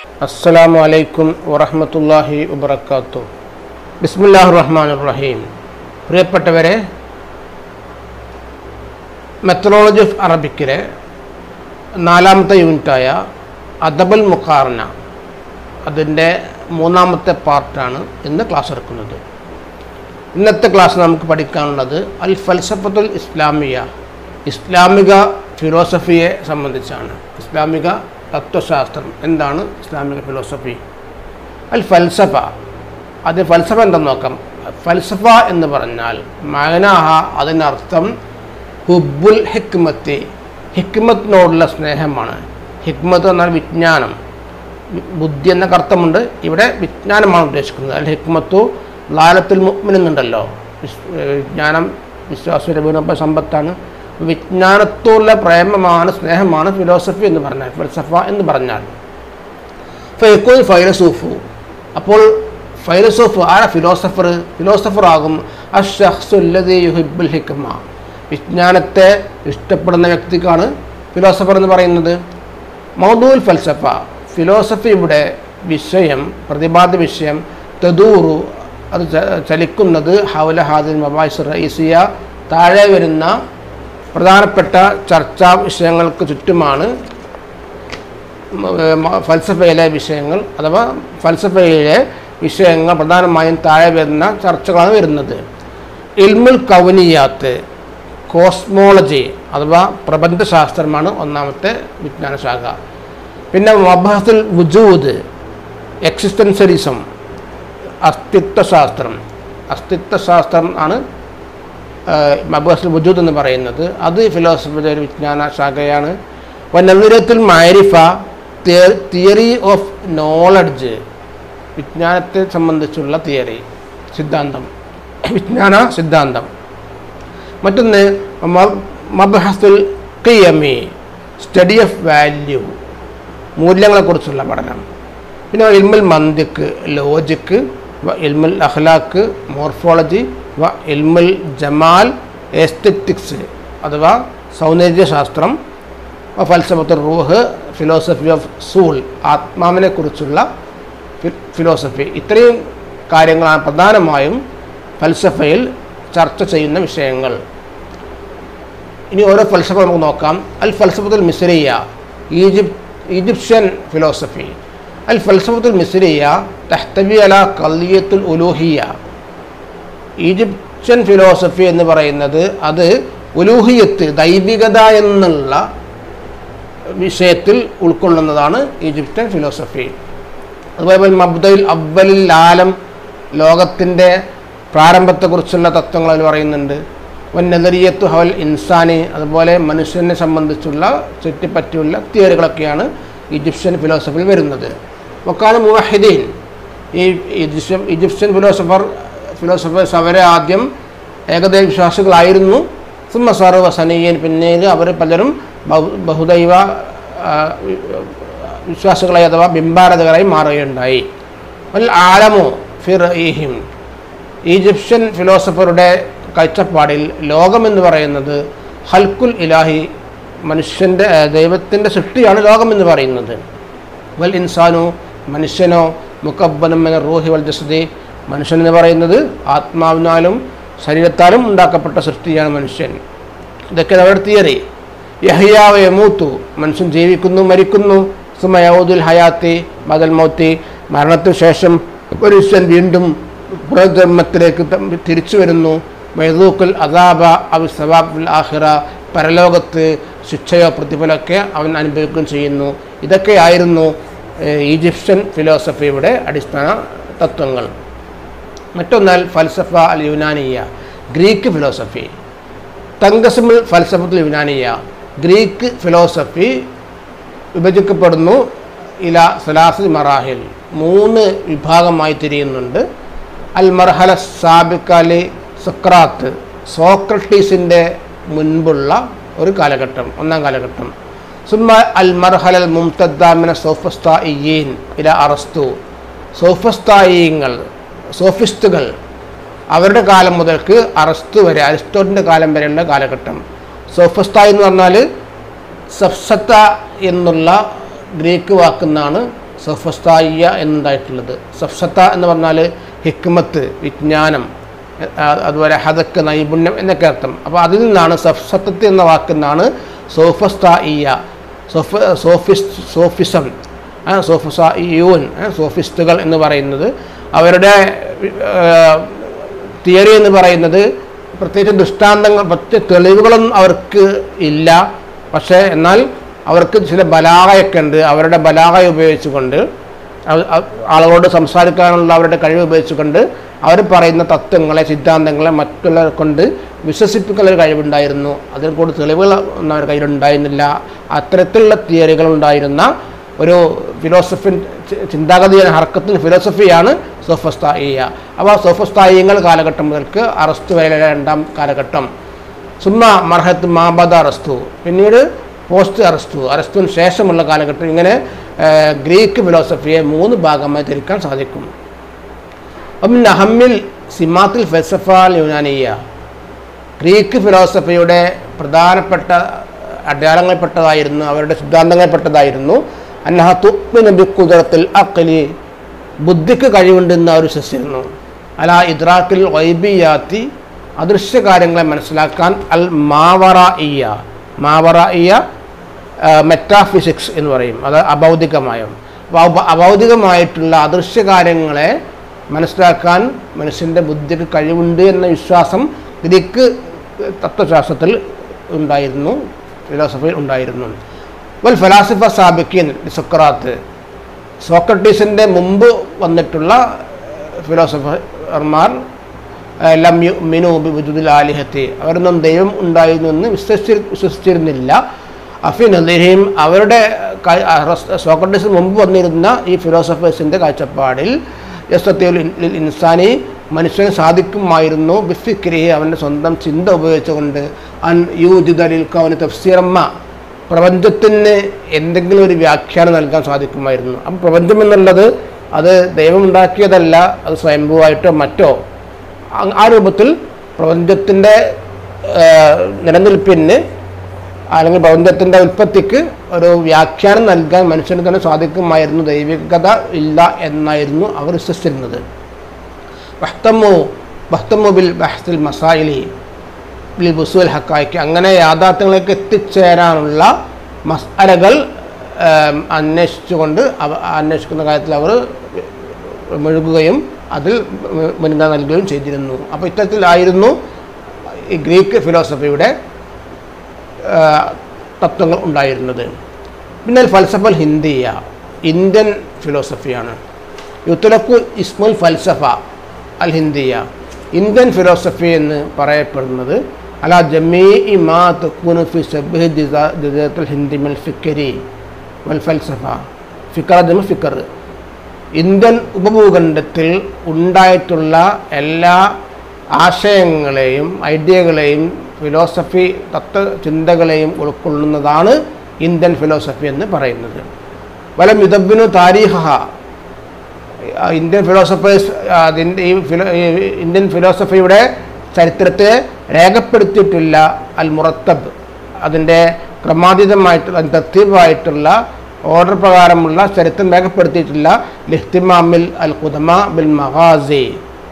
അസ്സലാമു അലൈക്കും വറഹ്മത്തുള്ളാഹി വബറകാത്തു ബിസ്മില്ലാഹിർ റഹ്മാനിർ റഹീം പ്രിയപ്പെട്ടവരെ മെത്തഡോളജി ഓഫ് അറബിക്കിലെ നാലാമത്തെ യൂണിറ്റായ അദബൽ മുഖാർന അതിൻ്റെ മൂന്നാമത്തെ പാർട്ടാണ് ഇന്ന് ക്ലാസ് എടുക്കുന്നത് ഇന്നത്തെ ക്ലാസ് നമുക്ക് പഠിക്കാനുള്ളത് അൽ ഫൽസഫത്തുൽ ഇസ്ലാമിയ ഇസ്ലാമിക ഫിലോസഫിയെ സംബന്ധിച്ചാണ് ഇസ്ലാമിക തത്വശാസ്ത്രം എന്താണ് ഇസ്ലാമിക ഫിലോസഫി അൽ ഫൽസഫ അത് ഫൽസഫ എന്തെന്ന് നോക്കാം ഫൽസഫ എന്ന് പറഞ്ഞാൽ മകനാഹ അതിനർത്ഥം ഹുബുൽ ഹിക്മത്തി ഹിക്മത്തിനോടുള്ള സ്നേഹമാണ് ഹിക്മത്ത് എന്നാൽ വിജ്ഞാനം ബുദ്ധി എന്നൊക്കെ അർത്ഥമുണ്ട് ഇവിടെ വിജ്ഞാനമാണ് ഉദ്ദേശിക്കുന്നത് അൽ ഹിക്മത്തു ലാലത്തിൽ മുഗ്മിനുണ്ടല്ലോ വിജ്ഞാനം വിശ്വാസ വീണപ്പോൾ സമ്പത്താണ് വിജ്ഞാനത്തോടുള്ള പ്രേമമാണ് സ്നേഹമാണ് ഫിലോസഫി എന്ന് പറഞ്ഞാൽ ഫിൽസഫ എന്ന് പറഞ്ഞാൽ ഫൈക്കോൽ ഫൈലസൂഫു അപ്പോൾ ഫൈലസൂഫ് ആരാ ഫിലോസഫർ ഫിലോസഫർ ആകും അഷഹ്സുല്ലതി യുഹിബുൽ ഹിക്മ വിജ്ഞാനത്തെ ഇഷ്ടപ്പെടുന്ന വ്യക്തിക്കാണ് ഫിലോസഫർ എന്ന് പറയുന്നത് മൗദൂൽ ഫൽസഫ ഫിലോസഫിയുടെ വിഷയം പ്രതിപാദ്യ വിഷയം തെദൂറു അത് ചലിക്കുന്നത് ഹൗല ഹാദിൻ മബായിസ് റൈസിയ താഴെ വരുന്ന പ്രധാനപ്പെട്ട ചർച്ചാ വിഷയങ്ങൾക്ക് ചുറ്റുമാണ് ഫൽസഫയിലെ വിഷയങ്ങൾ അഥവാ ഫൽസഫയിലെ വിഷയങ്ങൾ പ്രധാനമായും താഴെ വരുന്ന ചർച്ചകളാണ് വരുന്നത് ഇൽമുൽ കൗനിയാത്ത് കോസ്മോളജി അഥവാ പ്രപഞ്ചശാസ്ത്രമാണ് ഒന്നാമത്തെ വിജ്ഞാന ശാഖ പിന്നെ മബഹസുൽ വുജൂദ് എക്സിസ്റ്റൻസലിസം അസ്തിത്വശാസ്ത്രം അസ്തിത്വശാസ്ത്രം ആണ് മബഹസുൽ വുജൂദ് എന്ന് പറയുന്നത് അത് ഫിലോസഫിയുടെ ഒരു വിജ്ഞാന ശാഖയാണ് നവീരത്തിൽ മാരിഫ തിയറി ഓഫ് നോളജ് വിജ്ഞാനത്തെ സംബന്ധിച്ചുള്ള തിയറി സിദ്ധാന്തം വിജ്ഞാന സിദ്ധാന്തം മറ്റൊന്ന് മബഹസുൽ കിയമി സ്റ്റഡി ഓഫ് വാല്യൂ മൂല്യങ്ങളെക്കുറിച്ചുള്ള പഠനം പിന്നെ ഇൽമുൽ മന്ദിക്ക് ലോജിക്ക് വ ഇൽമുൽ അഖ്ലാക്ക് മോർഫോളജി വ ഇൽമുൽ ജമാൽ എസ്തെറ്റിക്സ് അഥവാ സൗന്ദര്യശാസ്ത്രം ഫൽസഫത്ത് റൂഹ് ഫിലോസഫി ഓഫ് സൂൾ ആത്മാവിനെ കുറിച്ചുള്ള ഫിലോസഫി ഇത്രയും കാര്യങ്ങളാണ് പ്രധാനമായും ഫൽസഫയിൽ ചർച്ച ചെയ്യുന്ന വിഷയങ്ങൾ ഇനി ഓരോ ഫൽസഫ നമുക്ക് നോക്കാം അൽ ഫൽസഫത്തുൽ മിസ്രിയ ഈജിപ്ത് ഈജിപ്ഷ്യൻ ഫിലോസഫി അൽ ഫൽസഫത്തുൽ മിസ്രിയ തഹ്തബി അല കല്ലിയത്തുൽ ഉലൂഹിയ ഈജിപ്ഷ്യൻ ഫിലോസഫി എന്ന് പറയുന്നത് അത് ഉലൂഹിയത്ത് ദൈവികത എന്നുള്ള വിഷയത്തിൽ ഉൾക്കൊള്ളുന്നതാണ് ഈജിപ്ഷ്യൻ ഫിലോസഫി അതുപോലെ മബ്ദയിൽ അവലിൽ ആലം ലോകത്തിൻ്റെ പ്രാരംഭത്തെക്കുറിച്ചുള്ള തത്വങ്ങൾ അതിൽ പറയുന്നുണ്ട് നദരിയത്തു ഹവൽ ഇൻസാനി അതുപോലെ മനുഷ്യനെ സംബന്ധിച്ചുള്ള ചുറ്റിപ്പറ്റിയുള്ള തിയറികളൊക്കെയാണ് ഈജിപ്ഷ്യൻ ഫിലോസഫിയിൽ വരുന്നത് വക്കാല മുവഹിദീൻ ഈ ഈജിപ്ഷ്യൻ ഈജിപ്ഷ്യൻ ഫിലോസഫർ ഫിലോസഫേഴ്സ് അവരെ ആദ്യം ഏകദൈവ വിശ്വാസികളായിരുന്നു സുമ്മസാറു വസനീയൻ പിന്നീട് അവർ പലരും ബഹുദൈവ വിശ്വാസികളായി അഥവാ ബിംബാരതകളായി മാറുകയുണ്ടായി അൽ ആലമോ ഫിർ ഈഹിം ഈജിപ്ഷ്യൻ ഫിലോസഫറുടെ കാഴ്ചപ്പാടിൽ ലോകമെന്ന് പറയുന്നത് ഹൽക്കുൽ ഇലാഹി മനുഷ്യൻ്റെ ദൈവത്തിൻ്റെ സൃഷ്ടിയാണ് ലോകമെന്ന് പറയുന്നത് വൽ ഇൻസാനു മനുഷ്യനോ മുക്കബ്ബനമ്മന റൂഹി വൽ ജസദി മനുഷ്യൻ എന്ന് പറയുന്നത് ആത്മാവിനാലും ശരീരത്താലും ഉണ്ടാക്കപ്പെട്ട സൃഷ്ടിയാണ് മനുഷ്യൻ ഇതൊക്കെ അവരുടെ തിയറി യഹിയാവ് യമൂത്തു മനുഷ്യൻ ജീവിക്കുന്നു മരിക്കുന്നു സുമയൗദുൽ ഹയാത്തി ബദൽ മൗത്തി മരണത്തിനു ശേഷം മനുഷ്യൻ വീണ്ടും പുനർജന്മത്തിലേക്ക് തിരിച്ചു വരുന്നു മൈദൂക്കുൽ അദാബ അവി സവാബുൽ ആഹിറ പരലോകത്ത് ശിക്ഷയോ പ്രതിഫലമൊക്കെ അവൻ അനുഭവിക്കുകയും ചെയ്യുന്നു ഇതൊക്കെയായിരുന്നു ഈജിപ്ഷ്യൻ ഫിലോസഫിയുടെ അടിസ്ഥാന തത്വങ്ങൾ മറ്റൊന്നാൽ ഫൽസഫ അൽ യുനാനിയ ഗ്രീക്ക് ഫിലോസഫി തങ്കസമുൽ ഫൽസഫത്തുൽ യുനാനിയ ഗ്രീക്ക് ഫിലോസഫി വിഭജിക്കപ്പെടുന്നു ഇല സലാസി മറാഹിൽ മൂന്ന് വിഭാഗമായി തിരിയുന്നുണ്ട് അൽ മർഹല സാബിക്കാലി സക്രാത്ത് സോക്രട്ടീസിൻ്റെ മുൻപുള്ള ഒരു കാലഘട്ടം ഒന്നാം കാലഘട്ടം സുമ അൽ മർഹലൽ മുംതദ്ദാമിന സോഫസ്തായിയീൻ ഇല അറസ്തു സോഫസ്തായിങ്ങൾ സോഫിസ്റ്റുകൾ അവരുടെ കാലം മുതൽക്ക് അറസ്തു വരെ അരിസ്റ്റോട്ടിൻ്റെ കാലം വരെയുള്ള കാലഘട്ടം സോഫസ്തായി എന്ന് പറഞ്ഞാൽ സഫ്സത്ത എന്നുള്ള ഗ്രീക്ക് വാക്കുന്നാണ് സഫസ്തായിയ എന്നുണ്ടായിട്ടുള്ളത് സഫ്സത്ത എന്ന് പറഞ്ഞാൽ ഹിക്മത്ത് വിജ്ഞാനം അ- അതുപോലെ ഹദക്ക് നൈപുണ്യം എന്നൊക്കെ അർത്ഥം അപ്പോൾ അതിൽ നിന്നാണ് സഫ്സത്തത്ത് എന്ന വാക്കിൽ നിന്നാണ് സോഫസ്തായിയ സോഫ് സോഫിസ്റ്റ് സോഫിസം ആ, സോഫസായിയൂൻ ആ, സോഫിസ്റ്റുകൾ എന്ന് പറയുന്നത് അവരുടെ തിയറി എന്ന് പറയുന്നത് പ്രത്യേകിച്ച് ദൃഷ്ടാന്തങ്ങൾ പ്രത്യേക തെളിവുകളൊന്നും അവർക്ക് ഇല്ല പക്ഷേ എന്നാൽ അവർക്ക് ചില ബലാഗയൊക്കെ ഉണ്ട് അവരുടെ ബലാഗ ഉപയോഗിച്ചുകൊണ്ട് അവ- അവ- ആളുകളോട് സംസാരിക്കാനുള്ള അവരുടെ കഴിവ് ഉപയോഗിച്ചുകൊണ്ട് അവർ പറയുന്ന തത്വങ്ങളെ സിദ്ധാന്തങ്ങളെ മറ്റുള്ളവരെ കൊണ്ട് വിശ്വസിപ്പിക്കുന്ന ഒരു കഴിവുണ്ടായിരുന്നു അതിൽ കൂടുതൽ തെളിവുകൾ ഒന്നും അവരുടെ കയ്യിലുണ്ടായിരുന്നില്ല അത്തരത്തിലുള്ള തിയറികൾ ഉണ്ടായിരുന്ന ഒരു ഫിലോസഫിൻ ചിന്താഗതിയാണ് ഹർക്കത്തിന് ഫിലോസഫിയാണ് സോഫസ്തായിയ അപ്പോൾ സോഫസ്തായിയങ്ങൾ കാലഘട്ടം മുതൽക്ക് അറസ്റ്റ് വരെ രണ്ടാം കാലഘട്ടം സുമ്മ മർഹത്ത് മാബദ അറസ്തു പിന്നീട് പോസ്റ്റ് അറസ്തു അറസ്റ്റിന് ശേഷമുള്ള കാലഘട്ടം ഇങ്ങനെ ആ, ഗ്രീക്ക് ഫിലോസഫിയെ മൂന്ന് ഭാഗമായി തിരിക്കാൻ സാധിക്കും അപ്പം അഹമ്മിൽ സിമാത്തിൽ ഫെസഫാൽ യുനാനിയ ഗ്രീക്ക് ഫിലോസഫിയുടെ പ്രധാനപ്പെട്ട അടയാളങ്ങളിൽപ്പെട്ടതായിരുന്നു അവരുടെ സിദ്ധാന്തങ്ങളിൽപ്പെട്ടതായിരുന്നു അന്നഹ തുബ്ബി കുതിരത്തിൽ അക്കലി ബുദ്ധിക്ക് കഴിവുണ്ടെന്ന് അവർ വിശ്വസിച്ചിരുന്നു അല ഇദ്രാക്കിൽ വൈബിയാത്തി അദൃശ്യ കാര്യങ്ങളെ മനസ്സിലാക്കാൻ അൽ മാവറ ഇയ മാവറ ഇയ മെറ്റാഫിസിക്സ് എന്ന് പറയും അത് അഭൗതികമായും അപ്പോൾ അഭ- അഭൗതികമായിട്ടുള്ള അദൃശ്യ കാര്യങ്ങളെ മനസ്സിലാക്കാൻ മനുഷ്യൻ്റെ ബുദ്ധിക്ക് കഴിവുണ്ട് എന്ന വിശ്വാസം ഗ്രീക്ക് തത്വശാസ്ത്രത്തിൽ ഉണ്ടായിരുന്നു ഫിലോസഫിയിൽ ഉണ്ടായിരുന്നു വൽ ഫലാസിഫ സാബിക്കിൻ സുക്രാത്ത് സോക്രട്ടീസിൻ്റെ മുമ്പ് വന്നിട്ടുള്ള ഫിലോസഫർമാർ ലം യു മിനു ബിജുദിൽ ആലിഹത്തി അവരൊന്നും ദൈവം ഉണ്ടായിരുന്നു എന്ന് വിശ്വസിച്ചി വിശ്വസിച്ചിരുന്നില്ല അഫി നദീഹിം അവരുടെ കാ- അറസ്- സോക്രട്ടീസിന് മുമ്പ് വന്നിരുന്ന ഈ ഫിലോസഫേഴ്സിൻ്റെ കാഴ്ചപ്പാടിൽ യസ്തത്തിൽ ഇൻസാനി മനുഷ്യന് സാധിക്കുമായിരുന്നു ബിഫിക്രിഹി അവൻ്റെ സ്വന്തം ചിന്ത ഉപയോഗിച്ചുകൊണ്ട് അൻ യൂജിദലിൽ കവന് തഫ്സീറമ്മ പ്രപഞ്ചത്തിന് എന്തെങ്കിലും ഒരു വ്യാഖ്യാനം നൽകാൻ സാധിക്കുമായിരുന്നു അപ്പം പ്രപഞ്ചം എന്നുള്ളത് അത് ദൈവം ഉണ്ടാക്കിയതല്ല അത് സ്വയംഭൂവായിട്ടോ മറ്റോ അ- ആ രൂപത്തിൽ പ്രപഞ്ചത്തിൻ്റെ നിലനിൽപ്പിന് അല്ലെങ്കിൽ പ്രപഞ്ചത്തിൻ്റെ ഉൽപ്പത്തിക്ക് ഒരു വ്യാഖ്യാനം നൽകാൻ മനുഷ്യന് തന്നെ സാധിക്കുമായിരുന്നു ദൈവികത ഇല്ല എന്നായിരുന്നു അവർ വിശ്വസിച്ചിരുന്നത് ബഹ്തമു ബഹ്തമു ബിൽ ബഹ്സിൽ മസായിലി ബിൽ ബുസുൽ ഹക്കായ്ക്ക് അങ്ങനെ യാഥാർത്ഥ്യങ്ങളിലേക്ക് എത്തിച്ചേരാനുള്ള മസാലകൾ ഏം, അന്വേഷിച്ചുകൊണ്ട് അവ അന്വേഷിക്കുന്ന കാര്യത്തിൽ അവർ മുഴുകുകയും അതിൽ മു- മുൻഗണന നൽകുകയും ചെയ്തിരുന്നു അപ്പോൾ ഇത്തരത്തിലായിരുന്നു ഈ ഗ്രീക്ക് ഫിലോസഫിയുടെ ആ, തത്വങ്ങൾ ഉണ്ടായിരുന്നത് പിന്നെ ഫൽസഫൽ ഹിന്ദിയ ഇന്ത്യൻ ഫിലോസഫിയാണ് യുത്തലക്കു ഇസ്മുൽ ഫൽസഫ അൽ ഹിന്ദിയ ഇന്ത്യൻ ഫിലോസഫി എന്ന് പറയപ്പെടുന്നത് അല ജമീ മാ തക്കൂന് ഫി സബ്ഹി ജിദത്തുൽ ഹിന്ദി മിൽ ഫിക്കരി വൽ ഫൽസഫ ഫിക്കർ ജമ ഫിക്കർ ഇന്ത്യൻ ഉപഭൂഖണ്ഡത്തിൽ ഉണ്ടായിട്ടുള്ള എല്ലാ ആശയങ്ങളെയും ഐഡിയകളെയും ഫിലോസഫി തത്വചിന്തകളെയും ഉൾക്കൊള്ളുന്നതാണ് ഇന്ത്യൻ ഫിലോസഫി എന്ന് പറയുന്നത് വലം യുദ്ധബിനു താരീഹ ഇന്ത്യൻ ഫിലോസഫേഴ്സ് അതിൻ്റെ ഈ ഫിലോ ഈ ഇന്ത്യൻ ഫിലോസഫിയുടെ ചരിത്രത്തെ രേഖപ്പെടുത്തിയിട്ടില്ല അൽ മുറത്തബ് അതിൻ്റെ ക്രമാതീതമായിട്ടുള്ള തർത്തീബായിട്ടുള്ള ഓർഡർ പ്രകാരമുള്ള ചരിത്രം രേഖപ്പെടുത്തിയിട്ടില്ല ലിഹ്തിമാമിൽ അൽ കുദമ ബിൽ മഹാസി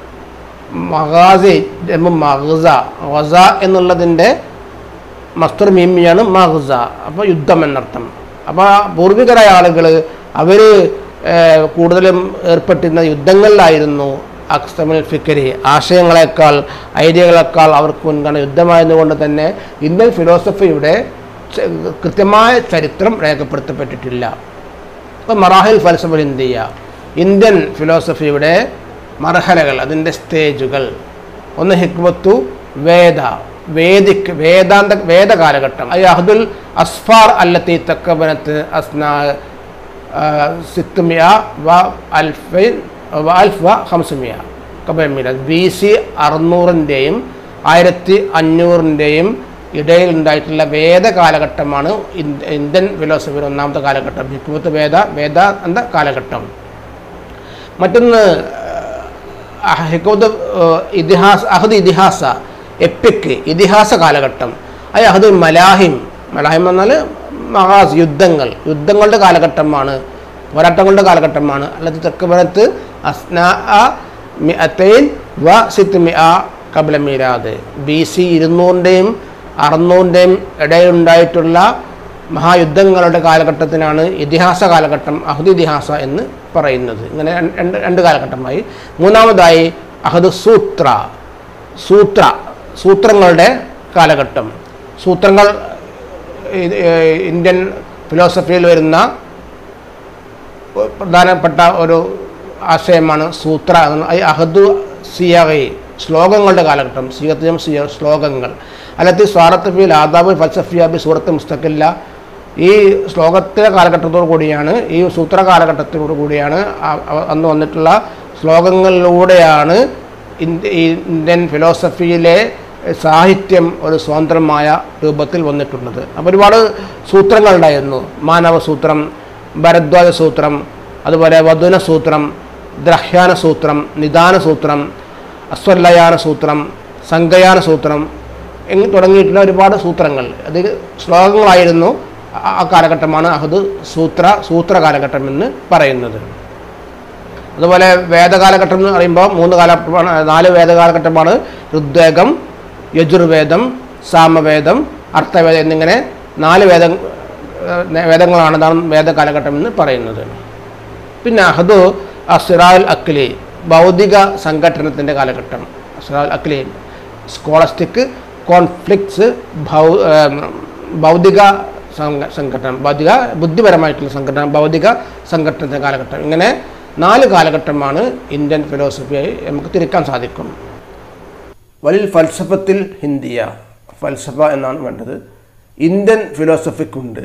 മഹാസി ജമ്മു മഹ്സ വസ എന്നുള്ളതിൻ്റെ മസ്തർ മീമിയാണ് മഹ്സ അപ്പോൾ യുദ്ധം എന്നർത്ഥം അപ്പോൾ പൂർവികരായ ആളുകൾ അവർ കൂടുതലും ഏർപ്പെട്ടിരുന്ന യുദ്ധങ്ങളിലായിരുന്നു അക്സമിൽ ഫിക്കരി ആശയങ്ങളെക്കാൾ ഐഡിയകളെക്കാൾ അവർക്ക് മുൻഗണന യുദ്ധമായതുകൊണ്ട് തന്നെ ഇന്ത്യൻ ഫിലോസഫിയുടെ ച- കൃത്യമായ ചരിത്രം രേഖപ്പെടുത്തപ്പെട്ടിട്ടില്ല അപ്പോൾ മറാഹിൽ ഫൽസഫൽ ഇന്ത്യ ഇന്ത്യൻ ഫിലോസഫിയുടെ മർഹലകൾ അതിൻ്റെ സ്റ്റേജുകൾ ഒന്ന് ഹിക്മത്തു വേദ വേദിക് വേദാന്ത വേദ കാലഘട്ടം അത് അഹദുൽ അസ്ഫാർ അല്ലത്തി തക്കബനത്ത് അസ്നാ ആ, സിത്തുമിയ വ അൽഫൈൻ വ അൽഫ് വ ഹംസുമിയ കബമില ബി സി അറുന്നൂറിൻ്റെയും ആയിരത്തി അഞ്ഞൂറിൻ്റെയും ഇടയിൽ ഉണ്ടായിട്ടുള്ള വേദ കാലഘട്ടമാണ് ഇന്ത്യ- ഇന്ത്യൻ ഫിലോസഫിയുടെ ഒന്നാമത്തെ കാലഘട്ടം ഹിക്മത്ത് വേദ വേദാന്ത കാലഘട്ടം മറ്റൊന്ന് അഹ് ഹിക്കോദ് ഇതിഹാസ അഹദ് ഇതിഹാസ എപ്പിക്ക് ഇതിഹാസ കാലഘട്ടം അത് അഹദ് മലാഹിം മലാഹിം എന്നാൽ മഹാസ് യുദ്ധങ്ങൾ യുദ്ധങ്ങളുടെ കാലഘട്ടമാണ് പോരാട്ടങ്ങളുടെ കാലഘട്ടമാണ് അല്ലാതെ തെക്കുപുറത്ത് അസ്നാ മിഅത്തൈൻ വ സിത്ത് മിഅ കബല മീരാദ് ബി സി ഇരുന്നൂറിൻ്റെയും അറുന്നൂറിൻ്റെയും ഇടയിലുണ്ടായിട്ടുള്ള മഹായുദ്ധങ്ങളുടെ കാലഘട്ടത്തിനാണ് ഇതിഹാസ കാലഘട്ടം അഹദ് ഇതിഹാസ എന്ന് പറയുന്നത് ഇങ്ങനെ രണ്ട്- രണ്ട് രണ്ട് കാലഘട്ടമായി മൂന്നാമതായി അഹദ് സൂത്ര സൂത്ര സൂത്രങ്ങളുടെ കാലഘട്ടം സൂത്രങ്ങൾ ഇത്, ഏഹ്, ഇന്ത്യൻ ഫിലോസഫിയിൽ വരുന്ന പ്രധാനപ്പെട്ട ഒരു ആശയമാണ് സൂത്ര എന്ന് ഈ അഹദു സിയഗി ശ്ലോകങ്ങളുടെ കാലഘട്ടം സിയത്തിലും സിയ ശ്ലോകങ്ങൾ അല്ലാത്ത സ്വാറത്ത് ഫിൽ ആദാബ് ഫൽസഫിയ ബി സൂറത്ത് മുസ്തഖില്ല ഈ ശ്ലോകത്തിലെ കാലഘട്ടത്തോടു കൂടിയാണ് ഈ സൂത്ര കാലഘട്ടത്തോടു കൂടിയാണ് ആ- അവ- അന്ന് വന്നിട്ടുള്ള ശ്ലോകങ്ങളിലൂടെയാണ് ഇന്ത്യ ഈ ഇന്ത്യൻ ഫിലോസഫിയിലെ സാഹിത്യം ഒരു സ്വതന്ത്രമായ രൂപത്തിൽ വന്നിട്ടുള്ളത് അപ്പോൾ ഒരുപാട് സൂത്രങ്ങളുണ്ടായിരുന്നു മാനവ സൂത്രം ഭരദ്വാജ സൂത്രം അതുപോലെ വധുന സൂത്രം ദ്രഹ്യാന സൂത്രം നിദാന സൂത്രം അസ്വല്ലയാന സൂത്രം സംഗയാന സൂത്രം എന്ന് തുടങ്ങിയിട്ടുള്ള ഒരുപാട് സൂത്രങ്ങൾ അത് ശ്ലോകങ്ങളായിരുന്നു ആ- ആ കാലഘട്ടമാണ് അഹദ് സൂത്ര സൂത്ര കാലഘട്ടം എന്ന് പറയുന്നത് അതുപോലെ വേദകാലഘട്ടം എന്ന് പറയുമ്പോൾ മൂന്ന് കാലഘട്ടമാണ് നാല് വേദകാലഘട്ടമാണ് ഋഗ്വേദം യജുർവേദം സാമവേദം അർത്ഥവേദം എന്നിങ്ങനെ നാല് വേദ ഏഹ് വേദങ്ങളാണ് അതാണ് വേദകാലഘട്ടം എന്ന് പറയുന്നത് പിന്നെ അഹദു അസിറാൽ അക്ലി ഭൗതിക സംഘടനത്തിൻ്റെ കാലഘട്ടം അസിറാൽ അക്ലി സ്കോളസ്റ്റിക് കോൺഫ്ലിക്ട്സ് ഭൗ ഏം, ഭൗതിക സംഘ സംഘടന ഭൗതിക ബുദ്ധിപരമായിട്ടുള്ള സംഘടന ഭൗതിക സംഘടനത്തിൻ്റെ കാലഘട്ടം ഇങ്ങനെ നാല് കാലഘട്ടമാണ് ഇന്ത്യൻ ഫിലോസഫിയായി നമുക്ക് തിരിക്കാൻ സാധിക്കും വലിൽ ഫൽസഫത്തിൽ ഹിന്ദിയ ഫൽസഫ എന്നാണ് വേണ്ടത് ഇന്ത്യൻ ഫിലോസഫിക്കുണ്ട്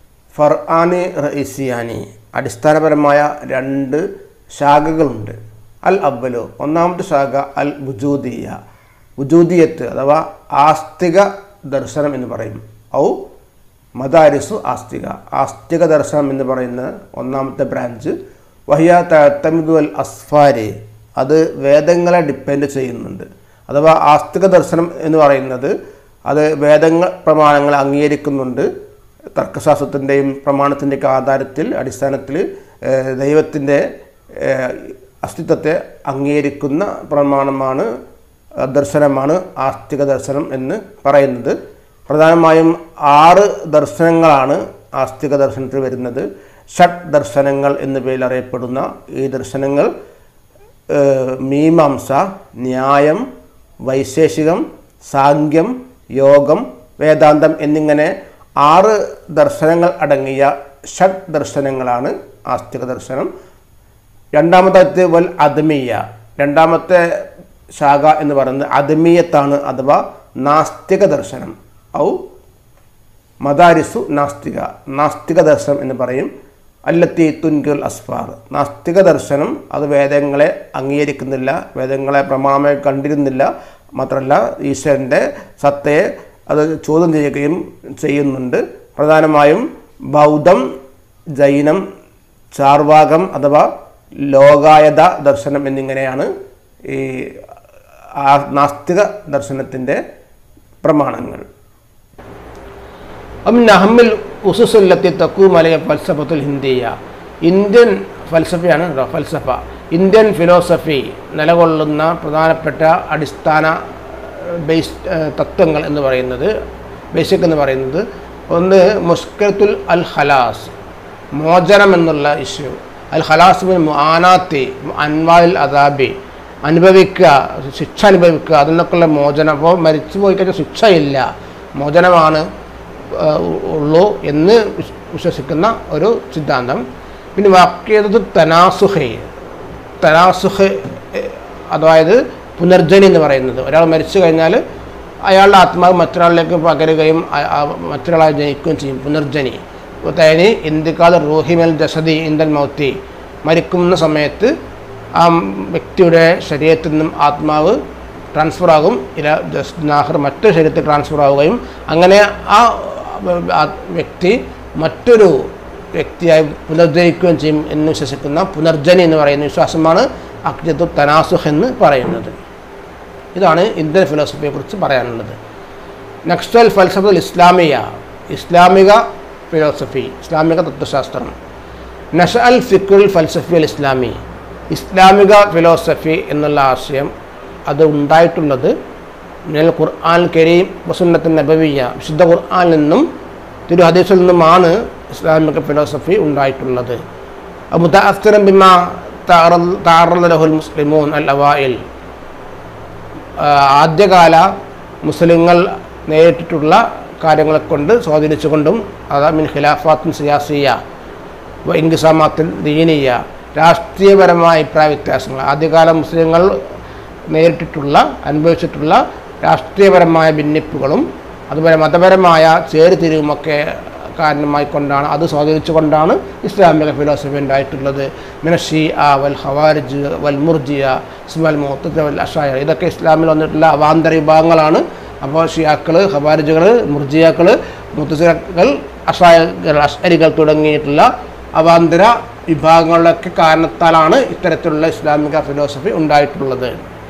ഫർആാനി റഈസിയാനി അടിസ്ഥാനപരമായ രണ്ട് ശാഖകളുണ്ട് അൽ അബ്ബലു ഒന്നാമത്തെ ശാഖ അൽ വുജൂദിയ വുജൂദിയത്ത് അഥവാ ആസ്തിക ദർശനം എന്ന് പറയും ഔ മദാരിസു ആസ്തിക ആസ്തിക ദർശനം എന്ന് പറയുന്ന ഒന്നാമത്തെ ബ്രാഞ്ച് വഹിയ തമിദു അൽ അസ്ഫാരി അത് വേദങ്ങളെ ഡിപ്പെൻഡ് ചെയ്യുന്നുണ്ട് അഥവാ ആസ്തിക ദർശനം എന്ന് പറയുന്നത് അത് വേദങ്ങൾ പ്രമാണങ്ങൾ അംഗീകരിക്കുന്നുണ്ട് തർക്കശാസ്ത്രത്തിൻ്റെയും പ്രമാണത്തിൻ്റെയൊക്കെ ആധാരത്തിൽ അടിസ്ഥാനത്തിൽ ഏഹ്, ദൈവത്തിൻ്റെ ഏഹ്, അസ്തിത്വത്തെ അംഗീകരിക്കുന്ന പ്രമാണമാണ് അഹ് ദർശനമാണ് ആസ്തിക ദർശനം എന്ന് പറയുന്നത് പ്രധാനമായും ആറ് ദർശനങ്ങളാണ് ആസ്തിക ദർശനത്തിൽ വരുന്നത് ഷഡ് ദർശനങ്ങൾ എന്ന പേരിൽ അറിയപ്പെടുന്ന ഈ ദർശനങ്ങൾ ഏഹ്, മീമാംസ ന്യായം വൈശേഷികം സാങ്ക്യം യോഗം വേദാന്തം എന്നിങ്ങനെ ആറ് ദർശനങ്ങൾ അടങ്ങിയ ഷഡ് ദർശനങ്ങളാണ് ആസ്തിക ദർശനം രണ്ടാമത്തെ വൽ അദ്മീയ രണ്ടാമത്തെ ശാഖ എന്ന് പറയുന്നത് അദ്മീയത്താണ് അഥവാ നാസ്തിക ദർശനം ഔ മദാരിസു നാസ്തിക നാസ്തിക ദർശനം എന്ന് പറയും അല്ലത്തി തുൻകുൽ അസ്ഫാർ നാസ്തിക ദർശനം അത് വേദങ്ങളെ അംഗീകരിക്കുന്നില്ല വേദങ്ങളെ പ്രമാണമായി കണ്ടിരുന്നില്ല മാത്രമല്ല ഈശ്വരൻ്റെ സത്തയെ അത് ചോദ്യം ചെയ്യുകയും ചെയ്യുന്നുണ്ട് പ്രധാനമായും ബൗദ്ധം ജൈനം ചാർവാകം അഥവാ ലോകായത ദർശനം എന്നിങ്ങനെയാണ് ഈ ആ നാസ്തിക ദർശനത്തിൻ്റെ പ്രമാണങ്ങൾ ومن أهم الأسس التي تقوم عليها فلسفة الهندية ഇന്ത്യൻ ഫൽസഫയാണ് കേട്ടോ ഫൽസഫ ഇന്ത്യൻ ഫിലോസഫി നിലകൊള്ളുന്ന പ്രധാനപ്പെട്ട അടിസ്ഥാന ബേസ് തത്വങ്ങൾ എന്ന് പറയുന്നത് ബേസിക് എന്ന് പറയുന്നത് ഒന്ന് മുഷ്കത്തുൽ അൽ ഹലാസ് മോചനം എന്നുള്ള ഇഷ്യൂ അൽ ഹലാസ് ബിൻ മുആനാത്തി അൻവാൽ അദാബി അനുഭവിക്കുക ശിക്ഷ അനുഭവിക്കുക അതിൽ നിന്നൊക്കെയുള്ള മോചനം അപ്പോൾ മരിച്ചു പോയി കഴിഞ്ഞാൽ ശിക്ഷയില്ല മോചനമാണ് ആ, ഉള്ളൂ എന്ന് വിശ്- വിശ്വസിക്കുന്ന ഒരു സിദ്ധാന്തം പിന്നെ വാക്യത് തനാസുഹെ തനാസുഹ് അതായത് പുനർജനി എന്ന് പറയുന്നത് ഒരാൾ മരിച്ചു കഴിഞ്ഞാൽ അയാളുടെ ആത്മാവ് മറ്റൊരാളിലേക്ക് പകരുകയും അ- ആ- മറ്റൊരാളായി ജനിക്കുകയും ചെയ്യും പുനർജനി തേനി ഇന്ത്യക്കാൽ റൂഹിമൽ ജസദി ഇന്ദൽ മൗത്തി മരിക്കുന്ന സമയത്ത് ആ വ്യക്തിയുടെ ശരീരത്തിൽ നിന്നും ആത്മാവ് ട്രാൻസ്ഫർ ആകും ഇല ജസ്റ്റ് നാഹർ മറ്റൊരു ശരീരത്തിൽ ട്രാൻസ്ഫർ ആവുകയും അങ്ങനെ ആ ആ വ്യക്തി മറ്റൊരു വ്യക്തിയായി പുനർജനിക്കുകയും ചെയ്യും എന്ന് വിശ്വസിക്കുന്ന പുനർജനി എന്ന് പറയുന്ന വിശ്വാസമാണ് അക്ജത്തു തനാസുഹ് എന്ന് പറയുന്നത് ഇതാണ് ഇന്ത്യൻ ഫിലോസഫിയെക്കുറിച്ച് പറയാനുള്ളത് നെക്സ്റ്റ് അൽ ഫൽസഫത്തുൽ ഇസ്ലാമിയ ഇസ്ലാമിക ഫിലോസഫി ഇസ്ലാമിക തത്വശാസ്ത്രം നഷ അൽ ഫിക്കുൽ ഫൽസഫി അൽ ഇസ്ലാമി ഇസ്ലാമിക ഫിലോസഫി എന്നുള്ള ആശയം അത് ഉണ്ടായിട്ടുള്ളത് മിനൽ ഖുർആൻ കരീം വസുന്നത്ത് നബവിയ വിശുദ്ധ ഖുർആനിൽ നിന്നും തിരു ഹദീസിൽ നിന്നുമാണ് ഇസ്ലാമിക ഫിലോസഫി ഉണ്ടായിട്ടുള്ളത് മുതഅസ്തിറൻ ബിമ താറൽ ലഹുൽ മുസ്ലിമൂൻ അൽ അവായിൽ ആദ്യകാല മുസ്ലിങ്ങൾ നേരിട്ടിട്ടുള്ള കാര്യങ്ങളെ കൊണ്ട് സ്വാധീനിച്ചുകൊണ്ടും അതാ മിൻ ഖിലാഫാത്തിൻ സിയാസിയ വ ഇൻകിസാമാത്തിൻ ദീനീയ രാഷ്ട്രീയപരമായ അഭിപ്രായ വ്യത്യാസങ്ങൾ ആദ്യകാല മുസ്ലിങ്ങൾ നേരിട്ടിട്ടുള്ള അനുഭവിച്ചിട്ടുള്ള രാഷ്ട്രീയപരമായ ഭിന്നിപ്പുകളും അതുപോലെ മതപരമായ ചേരുതിരിവുമൊക്കെ കാരണമായി കൊണ്ടാണ് അത് സ്വാധീനിച്ചുകൊണ്ടാണ് ഇസ്ലാമിക ഫിലോസഫി ഉണ്ടായിട്ടുള്ളത് മിനഷി ആ വൽ ഹവാരിജ് വൽ മുർജിയ സ്മൽ മുഹത്തത്ത് വൽ അഷായ ഇതൊക്കെ ഇസ്ലാമിൽ വന്നിട്ടുള്ള അവാന്തര വിഭാഗങ്ങളാണ് അപ്പോൾ ഷിയാക്കൾ ഹവാരിജുകൾ മുർജിയാക്കൾ മുത്തസികൾ അഷായകൾ അഷരികൾ തുടങ്ങിയിട്ടുള്ള അവാന്തര വിഭാഗങ്ങളുടെയൊക്കെ കാരണത്താലാണ് ഇത്തരത്തിലുള്ള ഇസ്ലാമിക ഫിലോസഫി ഉണ്ടായിട്ടുള്ളത്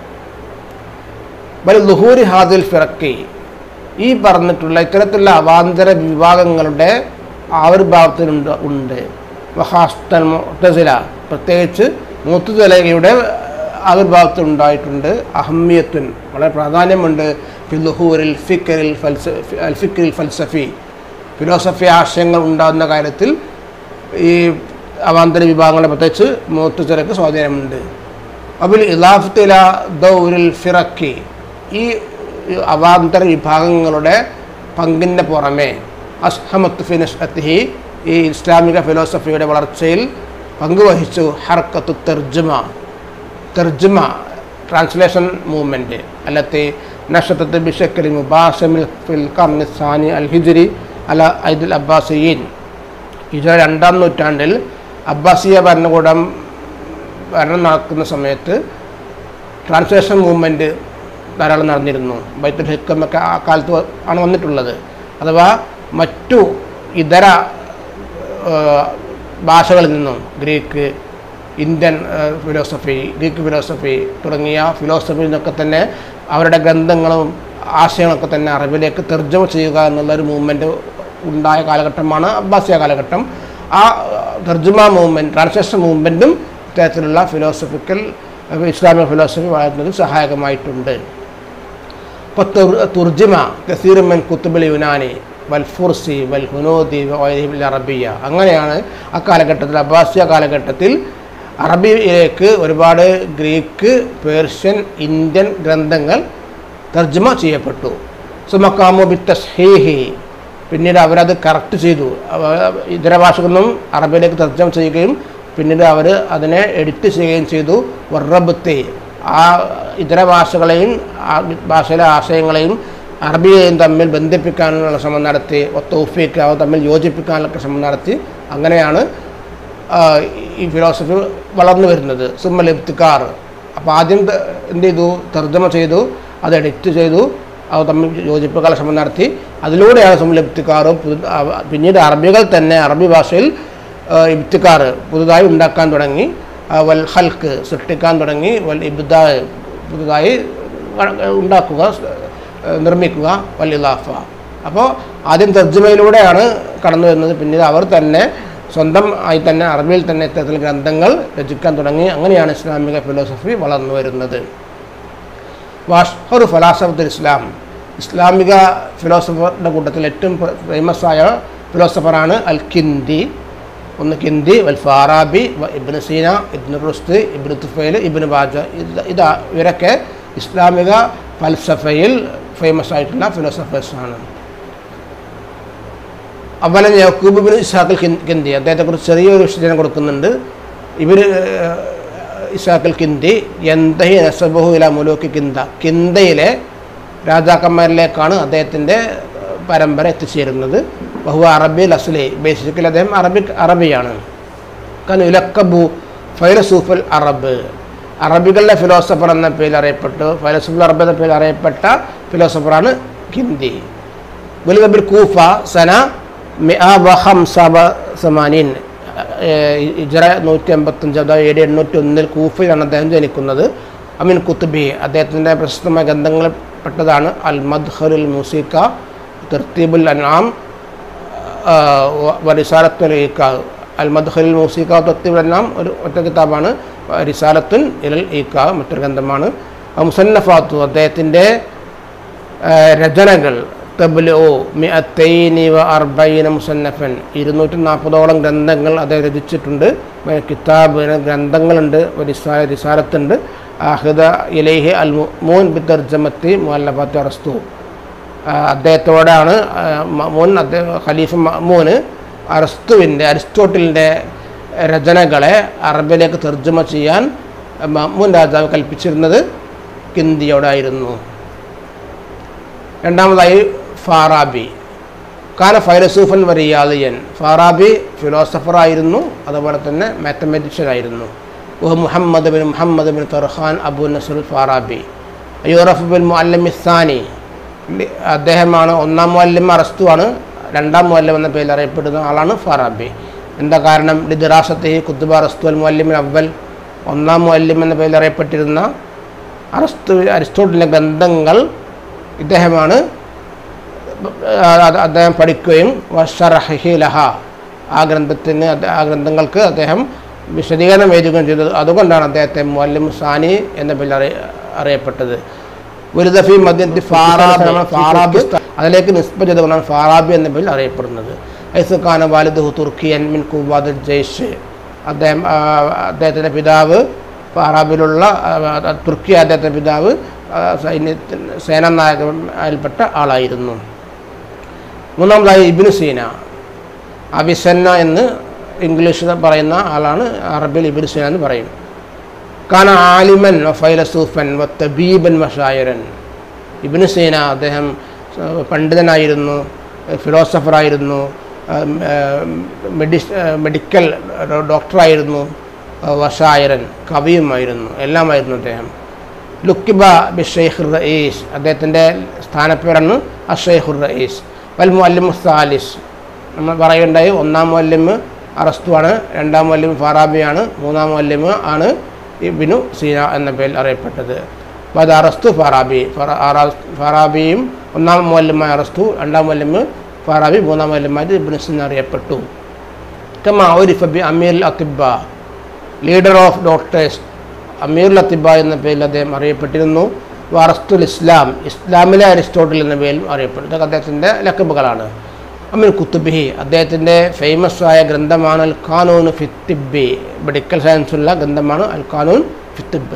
ബൽ ലുഹൂരി ഹാദിൽ ഫിറക്കി ഈ പറഞ്ഞിട്ടുള്ള ഇത്തരത്തിലുള്ള അവാന്തര വിഭാഗങ്ങളുടെ ആവിർഭാവത്തിനുണ്ട് ഉണ്ട് വഹാസ്തൻ മുത്തസില പ്രത്യേകിച്ച് മുത്തുതലയുടെ ആവിർഭാവത്തിനുണ്ടായിട്ടുണ്ട് അഹമ്മിയത്തുൻ വളരെ പ്രാധാന്യമുണ്ട് ഫിലുഹൂരിൽ ഫിക്കറിൽ ഫൽസ അൽ ഫിക്കറിൽ ഫൽസഫി ഫിലോസഫി ആശയങ്ങൾ ഉണ്ടാകുന്ന കാര്യത്തിൽ ഈ അവാന്തര വിഭാഗങ്ങളെ പ്രത്യേകിച്ച് മുത്തുതലക്ക് സ്വാധീനമുണ്ട് അബിൽ ഇലാഫത്തില ദൗരിൽ ഫിറക്കി ഈ അവാന്തര വിഭാഗങ്ങളുടെ പങ്കിൻ്റെ പുറമെ അസ്ഹമത്ത് ഫിനഷ്അത്തിഹി ഈ ഇസ്ലാമിക ഫിലോസഫിയുടെ വളർച്ചയിൽ പങ്കുവഹിച്ചു ഹർക്കത്ത് തെർജുമ തെർജുമ ട്രാൻസ്ലേഷൻ മൂവ്മെൻറ്റ് അല്ലത്തെ നഷത്തത്ത് ബിഷക്കലി മുബാഷമിൽ ഫിൽ കർണി സാനി അൽ ഹിജുരി അല ഐദുൽ അബ്ബാസിയീൻ ഇത് രണ്ടാം നൂറ്റാണ്ടിൽ അബ്ബാസിയ ഭരണകൂടം ഭരണം നടക്കുന്ന സമയത്ത് ട്രാൻസ്ലേഷൻ മൂവ്മെൻറ്റ് ധാരാളം നടന്നിരുന്നു ബൈത്തുൽ ഹിക്കമൊക്കെ ആ കാലത്ത് ആണ് വന്നിട്ടുള്ളത് അഥവാ മറ്റു ഇതര ഭാഷകളിൽ നിന്നും Greek Indian philosophy Greek philosophy തുടങ്ങിയ ഫിലോസഫിയിൽ നിന്നൊക്കെ തന്നെ അവരുടെ ഗ്രന്ഥങ്ങളും ആശയങ്ങളൊക്കെ തന്നെ അറബിലേക്ക് തർജ്ജമ ചെയ്യുക എന്നുള്ളൊരു മൂവ്മെൻറ്റ് ഉണ്ടായ കാലഘട്ടമാണ് അബ്ബാസിയ കാലഘട്ടം ആ തർജ്ജമ മൂവ്മെൻറ്റ് ട്രാൻസ്ലേഷൻ മൂവ്മെൻറ്റും ഇത്തരത്തിലുള്ള ഫിലോസഫിക്കൽ ഇസ്ലാമിക ഫിലോസഫി വളരുന്നതിൽ സഹായകമായിട്ടുണ്ട് ഇപ്പോൾ തുർജിമ കസീറുമൻ കുത്തുബിൽ യുനാനി വൽ ഫുർസി വൽ ഹുനോദി വൽ അറബിയ അങ്ങനെയാണ് ആ കാലഘട്ടത്തിൽ അബ്ബാസിയ കാലഘട്ടത്തിൽ അറബിയിലേക്ക് ഒരുപാട് ഗ്രീക്ക് പേർഷ്യൻ ഇന്ത്യൻ ഗ്രന്ഥങ്ങൾ തർജ്ജമ ചെയ്യപ്പെട്ടു സുമക്കാമു ബി തസ്ഹീഹി പിന്നീട് അവരത് കറക്റ്റ് ചെയ്തു ഇതര ഭാഷകളൊന്നും അറബിയിലേക്ക് തർജ്ജമ ചെയ്യുകയും പിന്നീട് അവർ അതിനെ എഡിറ്റ് ചെയ്യുകയും ചെയ്തു വർറബത്തെ ആ ഇതര ഭാഷകളെയും ആ ഭാഷയിലെ ആശയങ്ങളെയും അറബിയെയും തമ്മിൽ ബന്ധിപ്പിക്കാനുള്ള ശ്രമം നടത്തി ഒത്തൗഫീക്ക് അവ തമ്മിൽ യോജിപ്പിക്കാനുള്ള ശ്രമം നടത്തി അങ്ങനെയാണ് ഈ ഫിലോസഫി വളർന്നു വരുന്നത് സുമ്മൽ ഇബ്തിക്കാർ അപ്പോൾ ആദ്യം എന്ത് ചെയ്തു തർജ്ജമ ചെയ്തു അത് എഡിറ്റ് ചെയ്തു അത് തമ്മിൽ യോജിപ്പിക്കാനുള്ള ശ്രമം നടത്തി അതിലൂടെയാണ് സുമ്മൽ ഇബ്തിക്കാറും പിന്നീട് അറബികൾ തന്നെ അറബി ഭാഷയിൽ ഇബ്തിക്കാർ പുതുതായി ഉണ്ടാക്കാൻ തുടങ്ങി വൽ ഹൽക്ക് സൃഷ്ടിക്കാൻ തുടങ്ങി വൽ ഇബ്ദാ പുതുതായി ഉണ്ടാക്കുക നിർമ്മിക്കുക വൽ ഇലാഫ അപ്പോൾ ആദ്യം തർജ്ജമയിലൂടെയാണ് കടന്നു വരുന്നത് പിന്നീട് അവർ തന്നെ സ്വന്തം ആയി തന്നെ അറബിയിൽ തന്നെ ഇത്തരത്തിൽ ഗ്രന്ഥങ്ങൾ രചിക്കാൻ തുടങ്ങി അങ്ങനെയാണ് ഇസ്ലാമിക ഫിലോസഫി വളർന്നു വരുന്നത് വാഷ്ഹർ ഫലാസഫത്തുൽ ഇസ്ലാം ഇസ്ലാമിക ഫിലോസഫറുടെ കൂട്ടത്തിൽ ഏറ്റവും ഫേമസ് ആയ ഫിലോസഫറാണ് അൽ കിന്ദി ഒന്ന് കിന്ദി വൽ ഫാറാബി ഇബ്നു സീന ഇബ്നു റുസ്ത് ഇബ്നു തുഫൈൽ ഇബ്നു ബാജ ഇത് ഇതാ ഇവരൊക്കെ ഇസ്ലാമിക ഫൽസഫയിൽ ഫേമസ് ആയിട്ടുള്ള ഫിലോസഫേഴ്സാണ് അവലൻ യക്കൂബ് ബിൻ ഇസാഖൽ കിന്ദി അദ്ദേഹത്തെക്കുറിച്ച് ചെറിയൊരു വിശദീകരണം കൊടുക്കുന്നുണ്ട് ഇവർ ഇസാഖൽ കിന്ദി എന്തഹി നസബഹു ഇല മുലൂക്ക് കിന്ദ കിന്ദയിലെ രാജാക്കന്മാരിലേക്കാണ് അദ്ദേഹത്തിൻ്റെ പരമ്പര എത്തിച്ചേരുന്നത് ബഹു അറബി ലസ്ലി ബേസിക്കലി അദ്ദേഹം അറബിക് അറബിയാണ് കാരണം ഇലക്കബു ഫൈലസൂഫൽ അറബ് അറബികളുടെ ഫിലോസഫർ എന്ന പേരിൽ അറിയപ്പെട്ടു ഫൈലസൂഫൽ അറബ് എന്ന പേരിൽ അറിയപ്പെട്ട ഫിലോസഫറാണ് ഹിന്ദി വലുതബിൽ കൂഫ സന സമാനീൻ ഇജറ നൂറ്റി അമ്പത്തഞ്ച് അതായത് ഏഴ് എണ്ണൂറ്റി ഒന്നിൽ കൂഫയിലാണ് അദ്ദേഹം ജനിക്കുന്നത് അമീൻ കുത്തുബി അദ്ദേഹത്തിൻ്റെ പ്രശസ്തമായ ഗ്രന്ഥങ്ങളിൽ പെട്ടതാണ് അൽ മദ്ഹറുൽ മുസീക്ക തെർത്തീബുൽ അനാം വരിസാരത്തുൽ അൽ മദ്ഹലിൽ മൂസിക്ക തത്വെല്ലാം ഒരു ഒറ്റ കിതാബാണ് റിസാലത്തുൻ ഇലൽ ഈക്ക മറ്റൊരു ഗ്രന്ഥമാണ് മുസന്നഫാത്തു അദ്ദേഹത്തിൻ്റെ രചനകൾ തബ്ലു മിഅത്തൈനി വ അർബൈന മുസന്നഫൻ ഇരുന്നൂറ്റി നാൽപ്പതോളം ഗ്രന്ഥങ്ങൾ അദ്ദേഹം രചിച്ചിട്ടുണ്ട് പിന്നെ കിതാബ് ഗ്രന്ഥങ്ങളുണ്ട് റിസാ റിസാലത്തുണ്ട് ആഹിദ ഇലൈഹി അൽ മൂൻ ബി തർജമത്തി മുല്ലഫത്ത് അറസ്തു അദ്ദേഹത്തോടാണ് ആ, മഅ്മൂൻ അദ്ദേഹം ഖലീഫ മഅ്മൂന് അറസ്തുവിൻ്റെ അരിസ്റ്റോട്ടിലിൻ്റെ രചനകളെ അറബിലേക്ക് തർജ്ജമ ചെയ്യാൻ മഅ്മൂൻ രാജാവ് കൽപ്പിച്ചിരുന്നത് കിന്തിയോടായിരുന്നു രണ്ടാമതായി ഫാറാബി കാന ഫൈലസൂഫൻ വരിയാലിയൻ ഫാറാബി ഫിലോസഫറായിരുന്നു അതുപോലെ തന്നെ മാത്തമെറ്റിഷ്യൻ ആയിരുന്നു ഓ മുഹമ്മദ് ബിൻ മുഹമ്മദ് ബിൻ ഫർഖാൻ അബു നസുൽ ഫാറാബി യൂറഫ് ബിൻ മുഅല്ലമിസാനി അദ്ദേഹമാണ് ഒന്നാം മുഅല്ലിം അറസ്തുവാണ് രണ്ടാം മുഅല്ലിം എന്ന പേരിൽ അറിയപ്പെടുന്ന ആളാണ് ഫാറാബി എന്താ കാരണം ലിദിറാസത്തെ കുത്തുബ അറസ്തു അൽ മുഅല്ലിമിൻ അവൽ ഒന്നാം മുഅല്ലിം എന്ന പേരിൽ അറിയപ്പെട്ടിരുന്ന അറസ്തു അരിസ്റ്റോട്ടിലെ ഗ്രന്ഥങ്ങൾ ഇദ്ദേഹമാണ് അത് അദ്ദേഹം പഠിക്കുകയും വഷറഹി ലഹ ആ ഗ്രന്ഥത്തിന് അത് ആ ഗ്രന്ഥങ്ങൾക്ക് അദ്ദേഹം വിശദീകരണം എഴുതുകയും ചെയ്തത് അതുകൊണ്ടാണ് അദ്ദേഹത്തെ മുഅല്ലിം സാനി എന്ന പേരിൽ അറിയ അറിയപ്പെട്ടത് ഗുരുദഫി മദ്യത്തി ഫാറാബ് ഫാറാബ് അതിലേക്ക് നിസ്ബ ചെയ്തുകൊണ്ടാണ് ഫാറാബി എന്ന പേരിൽ അറിയപ്പെടുന്നത് ഐസുഖാന വാലിദ് തുർക്കിയൻ മിൻ കുവാദ് ജയ്ഷ് അദ്ദേഹം ആ, അദ്ദേഹത്തിൻ്റെ പിതാവ് ഫാറാബിലുള്ള ആ, തുർക്കി അദ്ദേഹത്തിൻ്റെ പിതാവ് ആ, സൈന്യത്തിന് സേനാനായകയിൽപ്പെട്ട ആളായിരുന്നു മൂന്നാമതായി ഇബിനു സീന അബിസന്ന എന്ന് ഇംഗ്ലീഷിൽ പറയുന്ന ആളാണ് അറബിൽ ഇബിനു സീന എന്ന് പറയും കാന ആലിമൻ വ ഫൈലസൂഫൻ വ തബീബൻ വഷായരൻ ഇബിനു സീന അദ്ദേഹം ഏഹ്, പണ്ഡിതനായിരുന്നു ഏഹ്, ഫിലോസഫറായിരുന്നു ഏഹ്, ഏഹ്, മെഡി ഏഹ്, മെഡിക്കൽ ഡോക്ടറായിരുന്നു ഏഹ്, വഷായരൻ കവിയുമായിരുന്നു എല്ലാമായിരുന്നു അദ്ദേഹം ലുക്കിബ ബി ഷെയ്ഖുർ റയീസ് അദ്ദേഹത്തിൻ്റെ സ്ഥാനപ്പേരാണ് അഷെയ്ഖുർ റയീസ് വൽ മുഅല്ലിം സാലിസ് നമ്മൾ പറയുണ്ടായി ഒന്നാം മുഅല്ലിം അറസ്തുവാണ് രണ്ടാം മുഅല്ലിം ഫാറാബിയാണ് മൂന്നാം മുഅല്ലിം ആണ് ഇബിനു സീന എന്ന പേരിൽ അറിയപ്പെട്ടത് അപ്പോൾ അത് അറസ്തു ഫാറാബി ഫറ- അറ- ഫാറാബിയും ഒന്നാം മുഅല്ലിമായ അറസ്തു രണ്ടാം മുഅല്ലിം ഫാറാബി മൂന്നാം മുഅല്ലിമായിട്ട് ഇബിനു സീന അറിയപ്പെട്ടു കമാ ഒരിഫ ബി അമീർ അത്തിബ ലീഡർ ഓഫ് ഡോക്ടേഴ്സ് അമീർ ലത്തിബ എന്ന പേരിൽ അദ്ദേഹം അറിയപ്പെട്ടിരുന്നു വറസ്തുൽ ഇസ്ലാം ഇസ്ലാമിലെ അരിസ്റ്റോട്ടിൽ എന്ന പേരിൽ അറിയപ്പെടും ഇതൊക്കെ അദ്ദേഹത്തിൻ്റെ ലക്കബുകളാണ് അമീർ കുത്തുബിഹി അദ്ദേഹത്തിൻ്റെ ഫേമസ് ആയ ഗ്രന്ഥമാണ് അൽ ഖാനൂൻ ഫിത്തിബി മെഡിക്കൽ സയൻസുള്ള ഗ്രന്ഥമാണ് അൽ ഖാനൂൻ ഫിത്തിബ്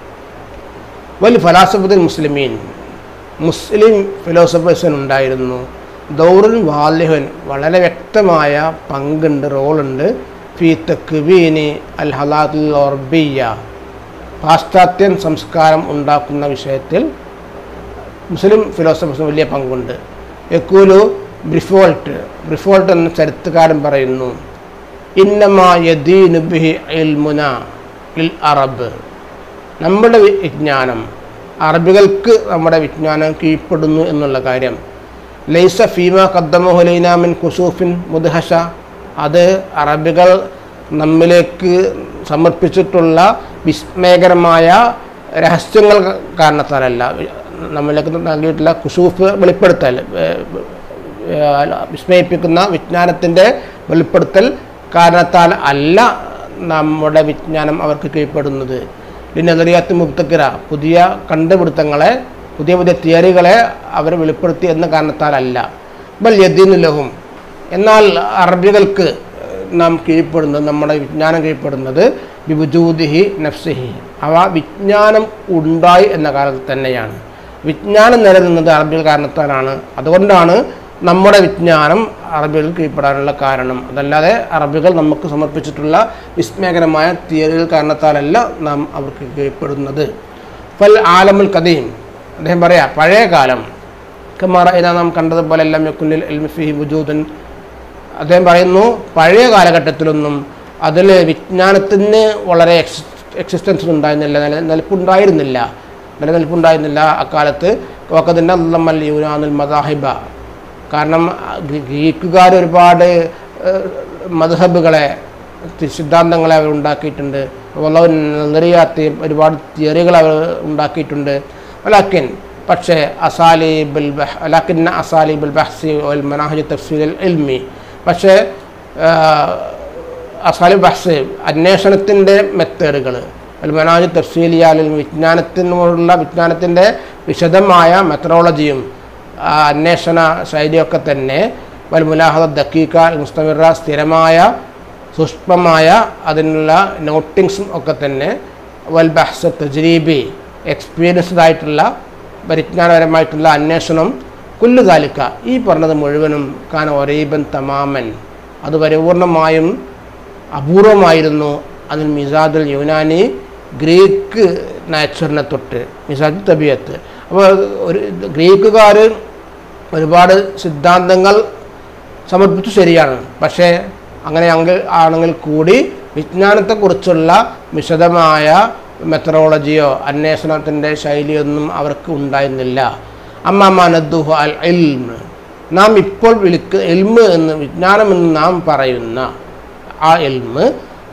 വലിയ ഫലാസഫത്തുൽ മുസ്ലിമീൻ മുസ്ലിം ഫിലോസഫേഴ്സൻ ഉണ്ടായിരുന്നു ദൗറുൽ വാലിഹൻ വളരെ വ്യക്തമായ പങ്കുണ്ട് റോളുണ്ട് ഫി തക്വീനി അൽ ഹലാത്തുൽ ഓർബിയ പാശ്ചാത്യൻ സംസ്കാരം ഉണ്ടാക്കുന്ന വിഷയത്തിൽ മുസ്ലിം ഫിലോസഫേഴ്സിന് വലിയ പങ്കുണ്ട് എക്കൂലു ബ്രിഫോൾട്ട് ബ്രിഫോൾട്ട് എന്ന ചരിത്രകാരൻ പറയുന്നു ഇന്നമാ യദീനു ബിഹി ഇൽമുന ഇൽ അറബ് നമ്മുടെ വി- വിജ്ഞാനം അറബികൾക്ക് നമ്മുടെ വിജ്ഞാനം കീഴ്പ്പെടുന്നു എന്നുള്ള കാര്യം ലൈസ ഫീമ കദ്ദമഹുലൈനാമിൻ കുസൂഫിൻ മുദ്ഹഷ അത് അറബികൾ നമ്മിലേക്ക് സമർപ്പിച്ചിട്ടുള്ള വിസ്മയകരമായ രഹസ്യങ്ങൾ കാരണത്താലല്ല നമ്മിലേക്ക് നൽകിയിട്ടുള്ള കുസൂഫ് വെളിപ്പെടുത്തൽ ഏഹ്, ഏഹ്, വിസ്മയിപ്പിക്കുന്ന വിജ്ഞാനത്തിൻ്റെ വെളിപ്പെടുത്തൽ കാരണത്താൽ അല്ല നമ്മുടെ വിജ്ഞാനം അവർക്ക് കീഴ്പ്പെടുന്നത് ലിനദറിയാത്ത് മുക്തക്കിറ പുതിയ കണ്ടുപിടുത്തങ്ങളെ പുതിയ പുതിയ തിയറികളെ അവർ വെളിപ്പെടുത്തി എന്ന കാരണത്താലല്ല ബൽ യദീനുലഹും എന്നാൽ അറബികൾക്ക് നാം കീഴ്പ്പെടുന്നത് നമ്മുടെ വിജ്ഞാനം കീഴ്പ്പെടുന്നത് ബിബുജൂദിഹി നഫ്സിഹി അവ വിജ്ഞാനം ഉണ്ടായി എന്ന കാലത്ത് തന്നെയാണ് വിജ്ഞാനം നിലനിന്നത് അറബികൾ കാരണത്താലാണ് അതുകൊണ്ടാണ് നമ്മുടെ വിജ്ഞാനം അറബികൾ കീഴ്പ്പെടാനുള്ള കാരണം അതല്ലാതെ അറബികൾ നമുക്ക് സമർപ്പിച്ചിട്ടുള്ള വിസ്മയകരമായ തിയറികൾ കാരണത്താലല്ല നാം അവർക്ക് കീഴ്പ്പെടുന്നത് ഫൽ ആലമുൽ കദീം അദ്ദേഹം പറയാ പഴയ കാലം കമാറ ഇന നാം കണ്ടതുപോലെ എല്ലാം യക്കുല്ലിൽ എൽമിഫിഹി വുജൂദൻ അദ്ദേഹം പറയുന്നു പഴയ കാലഘട്ടത്തിലൊന്നും അതിൽ വിജ്ഞാനത്തിന് വളരെ എക്സ് എക്സിസ്റ്റൻസ് ഉണ്ടായിരുന്നില്ല നില നിലപ്പുണ്ടായിരുന്നില്ല നിലനിൽപ്പുണ്ടായിരുന്നില്ല അക്കാലത്ത് വക്കതിൻ്റെ അല്ലമ്മൽ യൂനാനുൽ മദാഹിബ കാരണം ഗ്രീ- ഗ്രീക്കുകാർ ഒരുപാട് മധുഹബുകളെ സിദ്ധാന്തങ്ങളെ അവർ ഉണ്ടാക്കിയിട്ടുണ്ട് വളരെ നെറിയാത്തി ഒരുപാട് തിയറികൾ അവർ ഉണ്ടാക്കിയിട്ടുണ്ട് വലാക്കിൻ പക്ഷേ അസാലിബുൽ ബഹ് വലാക്കിന്ന അസാലിബുൽ ബഹ്സി വൽ മനാഹജ് തഫ്സീൽ ഇൽമി പക്ഷേ അസാലി ബഹ്സ് അന്വേഷണത്തിൻ്റെ മെത്തേഡുകൾ അൽ മനാജ് തഫ്സീലിയാലിൽ വിജ്ഞാനത്തിനോടുള്ള വിജ്ഞാനത്തിൻ്റെ വിശദമായ മെത്തഡോളജിയും ആ അന്വേഷണ ശൈലിയൊക്കെ തന്നെ വൽ മുലാഹദ ദക്കീക്ക മുസ്തമിറ സ്ഥിരമായ സൂക്ഷ്മമായ അതിനുള്ള നോട്ടിങ്സും ഒക്കെ തന്നെ വൽ ബഹ്സ് തജ്രീബി എക്സ്പീരിയൻസ്ഡ് ആയിട്ടുള്ള പരിജ്ഞാനപരമായിട്ടുള്ള അന്വേഷണം കുല്ലുകാലിക്ക ഈ പറഞ്ഞത് മുഴുവനും കാന ഒരേബൻ തമാമൻ അത് പരിപൂർണമായും അപൂർവമായിരുന്നു അതിൽ മിസാദുൽ യുനാനി ഗ്രീക്ക് നാച്ചുറിനെ തൊട്ട് മിസാദ് തബിയത്ത് അപ്പോൾ ഒരു ഗ്രീക്കുകാർ ഒരുപാട് സിദ്ധാന്തങ്ങൾ സമർപ്പിച്ചു ശരിയാണ് പക്ഷേ അങ്ങനെ അങ്കിൽ ആണെങ്കിൽ കൂടി വിജ്ഞാനത്തെക്കുറിച്ചുള്ള വിശദമായ മെത്തഡോളജിയോ അന്വേഷണത്തിൻ്റെ ശൈലിയൊന്നും അവർക്ക് ഉണ്ടായിരുന്നില്ല അമ്മാനദ്ദുഹു അൽ ഇൽമ് നാം ഇപ്പോൾ വിളിക്ക് എൽമ് എന്ന് വിജ്ഞാനം എന്ന് നാം പറയുന്ന ആ എൽമ്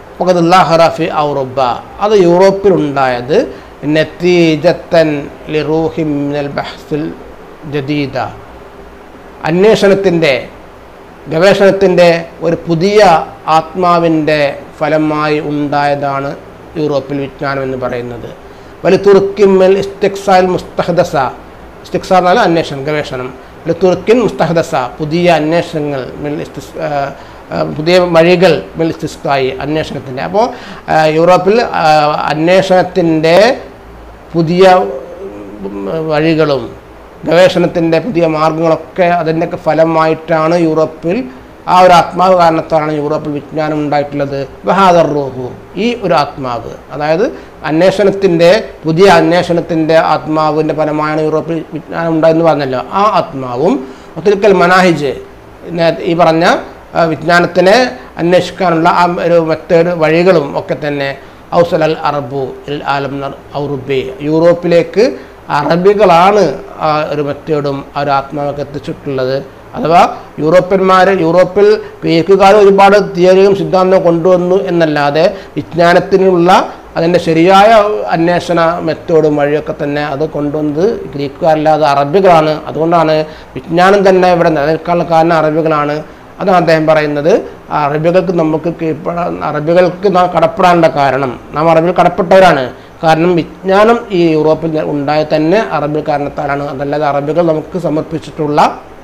ഫി ഔറബ അത് യൂറോപ്പിലുണ്ടായത് നത്തീജത്തൻ ലിറൂഹി മിനൽ ബഹ്സുൽ ജദീദ അന്വേഷണത്തിൻ്റെ ഗവേഷണത്തിൻ്റെ ഒരു പുതിയ ആത്മാവിൻ്റെ ഫലമായി ഉണ്ടായതാണ് യൂറോപ്പിൽ വിജ്ഞാനം എന്ന് പറയുന്നത് വലി തുർക്കിമ്മൽ ഇസ്തിക്സാൽ മുസ്തഹദസ ഇസ്തിക്സ എന്നാൽ അന്വേഷണം ഗവേഷണം വലി തുർക്കിൻ മുസ്തഹദസ പുതിയ അന്വേഷണങ്ങൾ മിൽ ഇസ്തിസ് ആ, ആ, പുതിയ വഴികൾ മിൽ ഇസ്തിസ്കായി അന്വേഷണത്തിൻ്റെ അപ്പോൾ ആ, യൂറോപ്പിൽ ആ, അന്വേഷണത്തിൻ്റെ പുതിയ ഉം, വഴികളും ഗവേഷണത്തിൻ്റെ പുതിയ മാർഗങ്ങളൊക്കെ അതിൻ്റെയൊക്കെ ഫലമായിട്ടാണ് യൂറോപ്പിൽ ആ ഒരു ആത്മാവ് കാരണത്താലാണ് യൂറോപ്പിൽ വിജ്ഞാനം ഉണ്ടായിട്ടുള്ളത് ബഹാദർ റൂഹു ഈ ഒരു ആത്മാവ് അതായത് അന്വേഷണത്തിൻ്റെ പുതിയ അന്വേഷണത്തിൻ്റെ ആത്മാവിൻ്റെ ഫലമായാണ് യൂറോപ്പിൽ വിജ്ഞാനം ഉണ്ടായെന്ന് പറഞ്ഞല്ലോ ആ ആത്മാവും ഒത്തിരിക്കൽ മനാഹിജ് നേ- ഈ പറഞ്ഞ ആ, വിജ്ഞാനത്തിനെ അന്വേഷിക്കാനുള്ള ആ ഒരു മെത്തേഡ് വഴികളും ഒക്കെ തന്നെ ഔസൽ അൽ അറബു ഇൽ ആലം ഔറുബി യൂറോപ്പിലേക്ക് അറബികളാണ് ആ ഒരു മെത്തേഡും ആ ഒരു ആത്മാവൊക്കെ എത്തിച്ചിട്ടുള്ളത് അഥവാ യൂറോപ്യന്മാർ യൂറോപ്പിൽ ഗ്രീക്കുകാർ ഒരുപാട് തിയറിയും സിദ്ധാന്തവും കൊണ്ടുവന്നു എന്നല്ലാതെ വിജ്ഞാനത്തിനുള്ള അതിൻ്റെ ശരിയായ അന്വേഷണ മെത്തേഡും വഴിയൊക്കെ തന്നെ അത് കൊണ്ടുവന്നത് ഗ്രീക്കുകാരല്ലാതെ അറബികളാണ് അതുകൊണ്ടാണ് വിജ്ഞാനം തന്നെ ഇവിടെ നിലനിൽക്കാനുള്ള കാരണം അറബികളാണ് അതാണ് അദ്ദേഹം പറയുന്നത് ആ അറബികൾക്ക് നമുക്ക് കീഴ്പ്പെടാൻ അറബികൾക്ക് നാം കടപ്പെടാനുള്ള കാരണം നാം അറബികൾ കടപ്പെട്ടവരാണ് കാരണം വിജ്ഞാനം ഈ യൂറോപ്പിൽ ഉണ്ടായത് തന്നെ അറബി കാരണത്താലാണ് അതല്ലാതെ അറബികൾ നമുക്ക് സമർപ്പിച്ചിട്ടുള്ള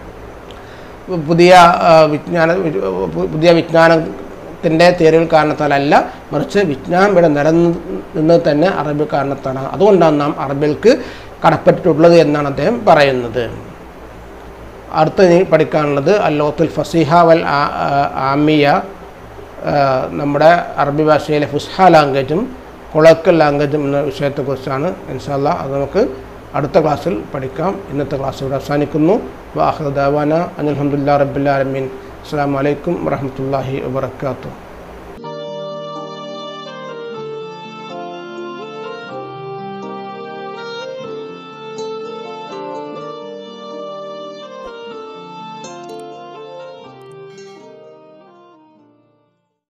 പുതിയ ആ, വിജ്ഞാന പു- പുതിയ വിജ്ഞാനത്തിൻ്റെ തിയറികൾ കാരണത്താലല്ല മറിച്ച് വിജ്ഞാനം ഇവിടെ നിലനിന്നത് തന്നെ അറബി കാരണത്താണ് അതുകൊണ്ടാണ് നാം അറബികൾക്ക് കടപ്പെട്ടിട്ടുള്ളത് എന്നാണ് അദ്ദേഹം പറയുന്നത് അടുത്ത ഇനി പഠിക്കാനുള്ളത് അല്ലോത്തുൽ ഫസീഹ വൽ ആ- ആ- ആമിയ ആ, നമ്മുടെ അറബി ഭാഷയിലെ ഫുസ്ഹ ലാംഗ്വേജും കൊളക്കൽ ലാംഗ്വേജും എന്ന വിഷയത്തെക്കുറിച്ചാണ് ഇൻഷാല്ല അത് നമുക്ക് അടുത്ത ക്ലാസ്സിൽ പഠിക്കാം ഇന്നത്തെ ക്ലാസ് ഇവിടെ അവസാനിക്കുന്നു വാഹദാന അനിൽഹമുല്ലാ റബ്ബുല്ലാലമീൻ അസ്സാം വലൈക്കും വറഹമത്തല്ലാഹി വാത്തു